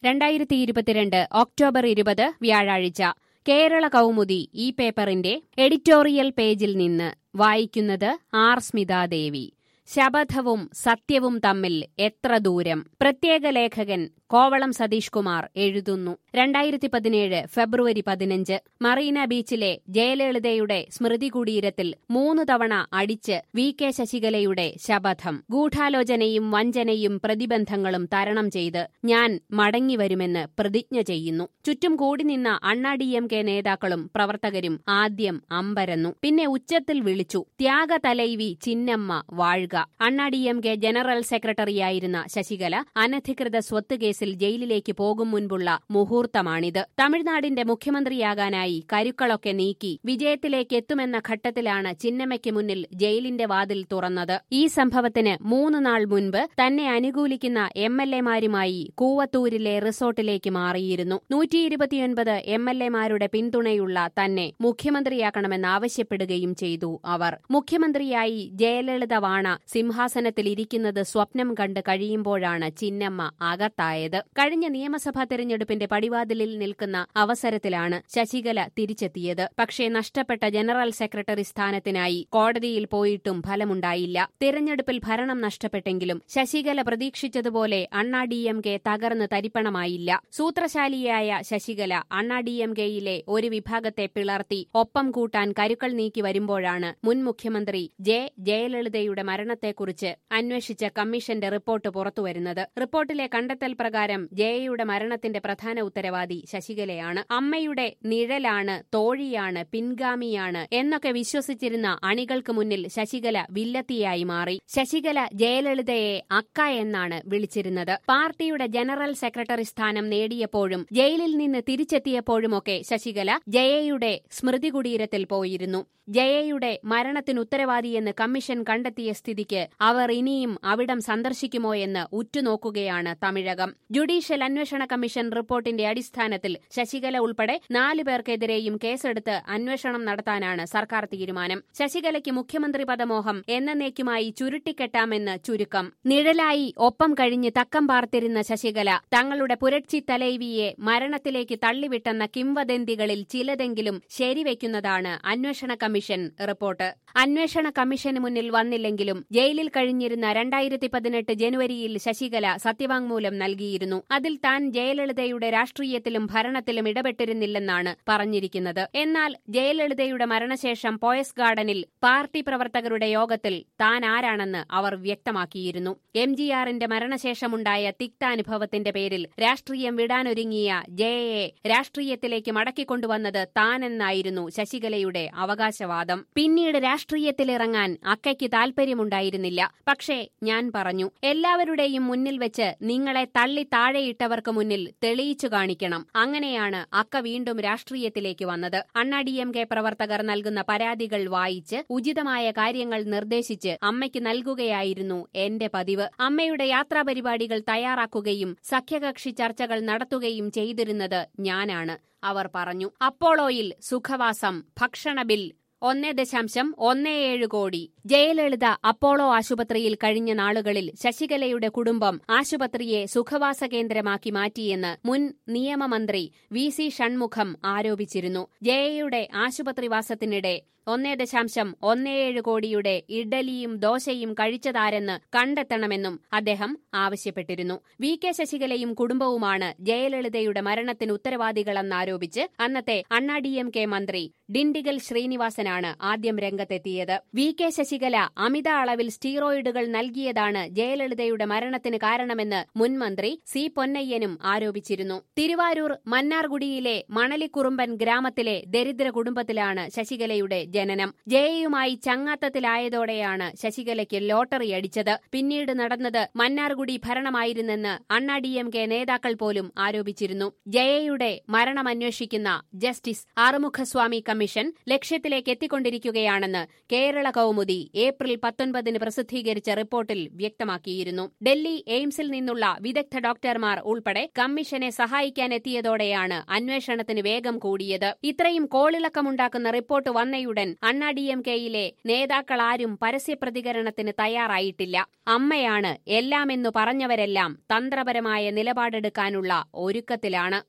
രണ്ടായിരത്തി ഇരുപത്തിരണ്ട് ഒക്ടോബർ ഇരുപത് വ്യാഴാഴ്ച കേരള കൗമുദി ഈ പേപ്പറിന്റെ എഡിറ്റോറിയൽ പേജിൽ നിന്ന് വായിക്കുന്നത് ആർ സ്മിതാദേവി ശപഥവും സത്യവും തമ്മിൽ എത്ര ദൂരം പ്രത്യേക ലേഖകൻ കോവളം സതീഷ് കുമാർ എഴുതുന്നു രണ്ടായിരത്തി പതിനേഴ് ഫെബ്രുവരി പതിനഞ്ച് മറീന ബീച്ചിലെ ജയലളിതയുടെ സ്മൃതി കുടീരത്തിൽ മൂന്ന് തവണ അടിച്ച് വി കെ ശശികലയുടെ ശപഥം ഗൂഢാലോചനയും വഞ്ചനയും പ്രതിബന്ധങ്ങളും തരണം ചെയ്ത് ഞാൻ മടങ്ങിവരുമെന്ന് പ്രതിജ്ഞ ചെയ്യുന്നു ചുറ്റും കൂടി നിന്ന അണ്ണാ ഡി എം കെ നേതാക്കളും പ്രവർത്തകരും ആദ്യം അമ്പരന്നു പിന്നെ ഉച്ചത്തിൽ വിളിച്ചു ത്യാഗ തലൈവി ചിന്നമ്മ വാഴുക അണ്ണാ ഡി എം കെ ജനറൽ സെക്രട്ടറിയായിരുന്ന ശശികല അനധികൃത സ്വത്ത് കേസിൽ ജയിലിലേക്ക് പോകും മുൻപുള്ള മുഹൂർത്തമാണിത് തമിഴ്നാടിന്റെ മുഖ്യമന്ത്രിയാകാനായി കരുക്കളൊക്കെ നീക്കി വിജയത്തിലേക്ക് എത്തുമെന്ന ഘട്ടത്തിലാണ് ചിന്നമ്മയ്ക്ക് മുന്നിൽ ജയിലിന്റെ വാതിൽ തുറന്നത് ഈ സംഭവത്തിന് മൂന്ന് നാൾ മുൻപ് തന്നെ അനുകൂലിക്കുന്ന എം എൽ എമാരുമായി കൂവത്തൂരിലെ റിസോർട്ടിലേക്ക് മാറിയിരുന്നു നൂറ്റി ഇരുപത്തിയൊൻപത് എം എൽ എമാരുടെ പിന്തുണയുള്ള തന്നെ മുഖ്യമന്ത്രിയാക്കണമെന്നാവശ്യപ്പെടുകയും ചെയ്തു അവർ മുഖ്യമന്ത്രിയായി ജയലളിത വാണ സിംഹാസനത്തിലിരിക്കുന്നത് സ്വപ്നം കണ്ട് കഴിയുമ്പോഴാണ് ചിന്നമ്മ അകത്തായത് കഴിഞ്ഞ നിയമസഭാ തെരഞ്ഞെടുപ്പിന്റെ പടിവാതിലിൽ നിൽക്കുന്ന അവസരത്തിലാണ് ശശികല തിരിച്ചെത്തിയത് പക്ഷേ നഷ്ടപ്പെട്ട ജനറൽ സെക്രട്ടറി സ്ഥാനത്തിനായി കോടതിയിൽ പോയിട്ടും ഫലമുണ്ടായില്ല തിരഞ്ഞെടുപ്പിൽ ഭരണം നഷ്ടപ്പെട്ടെങ്കിലും ശശികല പ്രതീക്ഷിച്ചതുപോലെ അണ്ണാ ഡി എം കെ തകർന്ന് തരിപ്പണമായില്ല സൂത്രശാലിയായ ശശികല അണ്ണാ ഡി എം കെയിലെ ഒരു വിഭാഗത്തെ പിളർത്തി ഒപ്പം കൂട്ടാൻ കരുക്കൾ നീക്കി വരുമ്പോഴാണ് മുൻ മുഖ്യമന്ത്രി ജെ ജയലളിതയുടെ മരണത്തെക്കുറിച്ച് അന്വേഷിച്ച കമ്മീഷന്റെ റിപ്പോർട്ട് പുറത്തുവരുന്നത് റിപ്പോർട്ടിലെ കണ്ടെത്തൽ പ്രകാരം ജയയുടെ മരണത്തിന്റെ പ്രധാന ഉത്തരവാദി ശശികലയാണ് അമ്മയുടെ നിഴലാണ് തോഴിയാണ് പിൻഗാമിയാണ് എന്നൊക്കെ വിശ്വസിച്ചിരുന്ന അണികൾക്ക് മുന്നിൽ ശശികല വില്ലത്തിയായി മാറി ശശികല ജയലളിതയെ അക്ക എന്നാണ് വിളിച്ചിരുന്നത് പാർട്ടിയുടെ ജനറൽ സെക്രട്ടറി സ്ഥാനം നേടിയപ്പോഴും ജയിലിൽ നിന്ന് തിരിച്ചെത്തിയപ്പോഴുമൊക്കെ ശശികല ജയയുടെ സ്മൃതി കുടീരത്തിൽ പോയിരുന്നു ജയയുടെ മരണത്തിന് ഉത്തരവാദിയെന്ന് കമ്മീഷൻ കണ്ടെത്തിയ സ്ഥിതിക്ക് അവർ ഇനിയും അവിടം സന്ദർശിക്കുമോ എന്ന് ഉറ്റുനോക്കുകയാണ് തമിഴകം ജുഡീഷ്യൽ അന്വേഷണ കമ്മീഷൻ റിപ്പോർട്ടിന്റെ അടിസ്ഥാനത്തിൽ ശശികല ഉൾപ്പെടെ നാലു പേർക്കെതിരെയും കേസെടുത്ത് അന്വേഷണം നടത്താനാണ് സർക്കാർ തീരുമാനം ശശികലയ്ക്ക് മുഖ്യമന്ത്രി പദമോഹം എന്നേക്കുമായി ചുരുട്ടിക്കെട്ടാമെന്ന് ചുരുക്കം നിഴലായി ഒപ്പം കഴിഞ്ഞ് തക്കം പാർത്തിരുന്ന ശശികല തങ്ങളുടെ പുരട്ചി തലൈവിയെ മരണത്തിലേക്ക് തള്ളിവിട്ടെന്ന കിംവദന്തികളിൽ ചിലതെങ്കിലും ശരിവെക്കുന്നതാണ് അന്വേഷണ കമ്മീഷൻ റിപ്പോർട്ട് അന്വേഷണ കമ്മീഷന് മുന്നിൽ വന്നില്ലെങ്കിലും ജയിലിൽ കഴിഞ്ഞിരുന്ന രണ്ടായിരത്തി പതിനെട്ട് ജനുവരിയിൽ ശശികല സത്യവാങ്മൂലം നൽകിയിരുന്നു അതിൽ താൻ ജയലളിതയുടെ രാഷ്ട്രീയത്തിലും ഭരണത്തിലും ഇടപെട്ടിരുന്നില്ലെന്നാണ് പറഞ്ഞിരിക്കുന്നത് എന്നാൽ ജയലളിതയുടെ മരണശേഷം പോയസ് ഗാർഡനിൽ പാർട്ടി പ്രവർത്തകരുടെ യോഗത്തിൽ താൻ ആരാണെന്ന് അവർ വ്യക്തമാക്കിയിരുന്നു എം ജി ആറിന്റെ മരണശേഷമുണ്ടായ തിക്താനുഭവത്തിന്റെ പേരിൽ രാഷ്ട്രീയം വിടാനൊരുങ്ങിയ ജയയെ രാഷ്ട്രീയത്തിലേക്ക് മടക്കിക്കൊണ്ടുവന്നത് താനെന്നായിരുന്നു ശശികലയുടെ അവകാശവാദം പിന്നീട് രാഷ്ട്രീയത്തിലിറങ്ങാൻ അക്കയ്ക്ക് താൽപര്യമുണ്ടായിരുന്നില്ല പക്ഷേ ഞാൻ പറഞ്ഞു എല്ലാവരുടെയും മുന്നിൽ വെച്ച് നിങ്ങളെ തള്ളി താഴെയിട്ടവർക്ക് മുന്നിൽ തെളിയിച്ചു കാണിക്കണം അങ്ങനെയാണ് അക്ക വീണ്ടും രാഷ്ട്രീയത്തിലേക്ക് വന്നത് അണ്ണാ ഡി എം കെ പ്രവർത്തകർ നൽകുന്ന പരാതികൾ വായിച്ച് ഉചിതമായ കാര്യങ്ങൾ നിർദ്ദേശിച്ച് അമ്മയ്ക്ക് നൽകുകയായിരുന്നു എന്റെ പതിവ് അമ്മയുടെ യാത്രാ പരിപാടികൾ തയ്യാറാക്കുകയും സഖ്യകക്ഷി ചർച്ചകൾ നടത്തുകയും ചെയ്തിരുന്നത് ഞാനാണ് അവർ പറഞ്ഞു അപ്പോളോയിൽ സുഖവാസം ഭക്ഷണ ബിൽ ഒന്ന് ദശാംശം ഒന്ന് ഏഴ് കോടി ജയലളിത അപ്പോളോ ആശുപത്രിയിൽ കഴിഞ്ഞ നാളുകളിൽ ശശികലയുടെ കുടുംബം ആശുപത്രിയെ സുഖവാസ കേന്ദ്രമാക്കി മാറ്റിയെന്ന് മുൻ നിയമമന്ത്രി വി സി ഷൺമുഖം ആരോപിച്ചിരുന്നു ജയയുടെ ആശുപത്രിവാസത്തിനിടെ ഒന്നേ ദശാംശം ഒന്നേഴ് കോടിയുടെ ഇഡലിയും ദോശയും കഴിച്ചതാരെന്ന് കണ്ടെത്തണമെന്നും അദ്ദേഹം ആവശ്യപ്പെട്ടിരുന്നു വി കെ ശശികലയും കുടുംബവുമാണ് ജയലളിതയുടെ മരണത്തിന് ഉത്തരവാദികളെന്നാരോപിച്ച് അന്നത്തെ അണ്ണാ ഡി എം കെ മന്ത്രി ഡിണ്ടിഗൽ ശ്രീനിവാസനാണ് ആദ്യം രംഗത്തെത്തിയത് വി കെ ശശികല അമിത അളവിൽ സ്റ്റീറോയിഡുകൾ നൽകിയതാണ് ജയലളിതയുടെ മരണത്തിന് കാരണമെന്ന് മുൻ മന്ത്രി സി പൊന്നയ്യനും ആരോപിച്ചിരുന്നു തിരുവാരൂർ മന്നാർകുടിയിലെ മണലിക്കുറുമ്പൻ ഗ്രാമത്തിലെ ദരിദ്ര കുടുംബത്തിലാണ് ശശികലയുടെ ജനനം ജയയുമായി ചങ്ങാത്തത്തിലായതോടെയാണ് ശശികലയ്ക്ക് ലോട്ടറി അടിച്ചത് പിന്നീട് നടന്നത് മന്നാർകുടി ഭരണമായിരുന്നെന്ന് അണ്ണാ ഡി എം കെ നേതാക്കൾ പോലും ആരോപിച്ചിരുന്നു ജയയുടെ മരണമന്വേഷിക്കുന്ന ജസ്റ്റിസ് ആറുമുഖസ്വാമി കമ്മീഷൻ ലക്ഷ്യത്തിലേക്ക് എത്തിക്കൊണ്ടിരിക്കുകയാണെന്ന് കേരള കൌമുദി ഏപ്രിൽ പത്തൊൻപതിന് പ്രസിദ്ധീകരിച്ച റിപ്പോർട്ടിൽ വ്യക്തമാക്കിയിരുന്നു ഡൽഹി എയിംസിൽ നിന്നുള്ള വിദഗ്ധ ഡോക്ടർമാർ ഉൾപ്പെടെ കമ്മീഷനെ സഹായിക്കാനെത്തിയതോടെയാണ് അന്വേഷണത്തിന് വേഗം കൂടിയത് ഇത്രയും കോളിളക്കമുണ്ടാക്കുന്ന റിപ്പോർട്ട് വന്നയുടൻ കേട്ടയുടൻ അണ്ണാ ഡി എം കെയിലെ നേതാക്കളാരും പരസ്യപ്രതികരണത്തിന് തയ്യാറായിട്ടില്ല അമ്മയാണ് എല്ലാമെന്നു പറഞ്ഞവരെല്ലാം തന്ത്രപരമായ നിലപാടെടുക്കാനുള്ള ഒരുക്കത്തിലാണ്